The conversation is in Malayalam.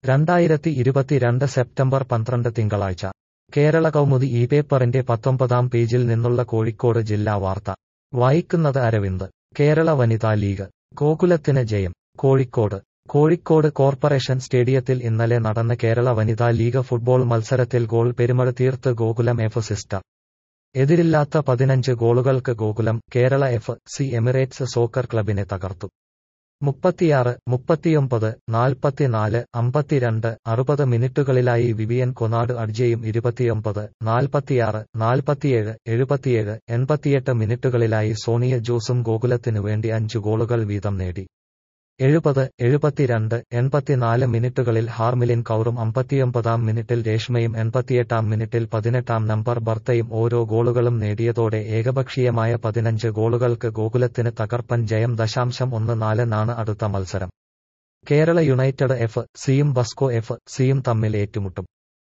രണ്ടായിരത്തി ഇരുപത്തിരണ്ട് സെപ്റ്റംബർ പന്ത്രണ്ട് തിങ്കളാഴ്ച കേരള കൗമുദി ഈ പേപ്പറിന്റെ പത്തൊമ്പതാം പേജിൽ നിന്നുള്ള കോഴിക്കോട് ജില്ലാ വാർത്ത വായിക്കുന്നത് അരവിന്ദ് കേരള വനിതാ ലീഗ് ഗോകുലത്തിന് ജയം കോഴിക്കോട് കോഴിക്കോട് കോർപ്പറേഷൻ സ്റ്റേഡിയത്തിൽ ഇന്നലെ നടന്ന കേരള വനിതാ ലീഗ് ഫുട്ബോൾ മത്സരത്തിൽ ഗോൾ പെരുമഴ തീർത്ത് ഗോകുലം എഫ് സിസ്റ്റർ എതിരില്ലാത്ത പതിനഞ്ച് ഗോളുകൾക്ക് Gokulam Kerala F C Emirates soccer ക്ലബിനെ തകർത്തു മുപ്പത്തിയാറ് മുപ്പത്തിയൊമ്പത് നാൽപ്പത്തിനാല് അമ്പത്തിരണ്ട് അറുപത് മിനിറ്റുകളിലായി വിവിയൻ കൊനാട് അഡ്ജയും ഇരുപത്തിയൊമ്പത് നാൽപ്പത്തിയാറ് നാൽപ്പത്തിയേഴ് എഴുപത്തിയേഴ് എൺപത്തിയെട്ട് മിനിറ്റുകളിലായി സോണിയ ജോസും ഗോകുലത്തിനു വേണ്ടി അഞ്ചു ഗോളുകൾ വീതം നേടി എഴുപത് എഴുപത്തിരണ്ട് എൺപത്തിനാല് മിനിറ്റുകളിൽ ഹാർമിലിൻ കൗറും അമ്പത്തിയൊമ്പതാം മിനിറ്റിൽ രേഷ്മയും എൺപത്തിയെട്ടാം മിനിറ്റിൽ പതിനെട്ടാം നമ്പർ ബർത്തയും ഓരോ ഗോളുകളും നേടിയതോടെ ഏകപക്ഷീയമായ പതിനഞ്ച് ഗോളുകൾക്ക് ഗോകുലത്തിന് തകർപ്പൻ ജയം ദശാംശം ഒന്ന് നാലിനാണ് അടുത്ത മത്സരം കേരള യുണൈറ്റഡ് എഫ് സിയും ബസ്കോ എഫ് സിയും തമ്മിൽ ഏറ്റുമുട്ടും